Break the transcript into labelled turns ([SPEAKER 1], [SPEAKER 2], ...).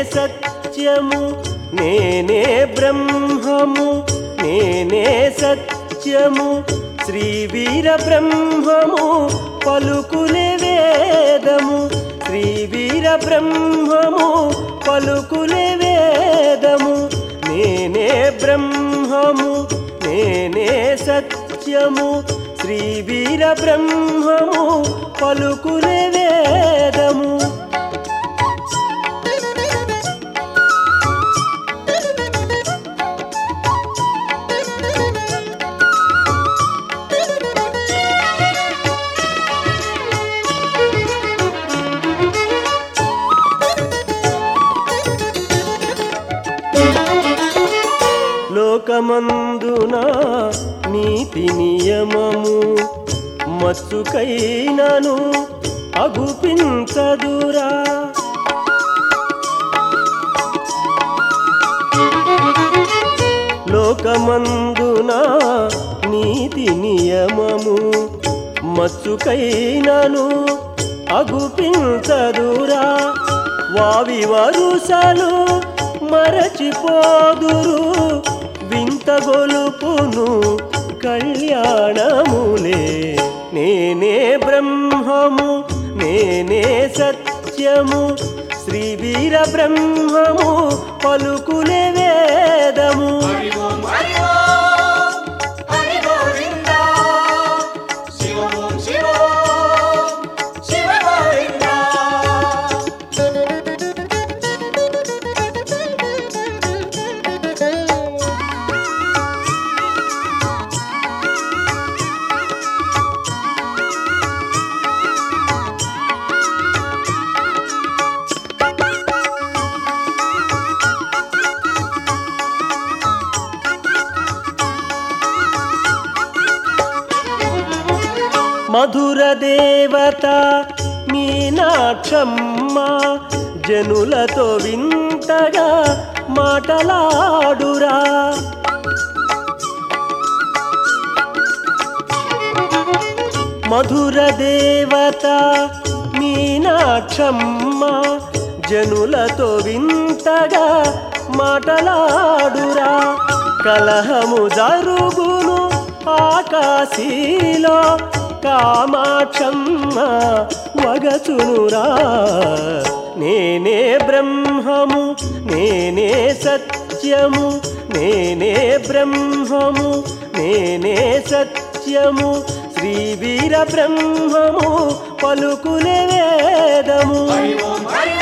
[SPEAKER 1] సత్యము నేనే బ్రహ్మము నేనే సత్యము శ్రీ వీర బ్రహ్మము పలుకులే వేదము శ్రీ వీర బ్రహ్మము పలుకులే వేదము నేనే బ్రహ్మము నేనే సత్యము శ్రీ వీర బ్రహ్మము పలుకులే వేదము లోకమందున నీతి నియమము మత్సుకైనను అగుపించదురా లోకమందున నీతి నియమము మత్సుకైనను అగుపించదురా వావి వరుసలు మరచిపోదురు వింత గొలుపును కళ్యాణములే నేనే బ్రహ్మము నేనే సత్యము శ్రీ వీర బ్రహ్మము పలుకులే వేదము
[SPEAKER 2] హరి ఓం హరి ఓం హరి గోవింద శివ ఓం శివ ఓం శివ గోవింద
[SPEAKER 1] మధుర దేవత మీనాక్షమ్మ జనులతో వింతగా మాటలాడురా మధుర దేవత మీనాక్షమ్మ జనులతో వింతగా మాటలాడురా కలహము జరుగును ఆకాశీలో కామాక్షమ్మ వగచునురా నేనే బ్రహ్మము నేనే సత్యము నేనే బ్రహ్మము నేనే సత్యము శ్రీ వీర బ్రహ్మము పలుకులే వేదము
[SPEAKER 2] హరి ఓం హరి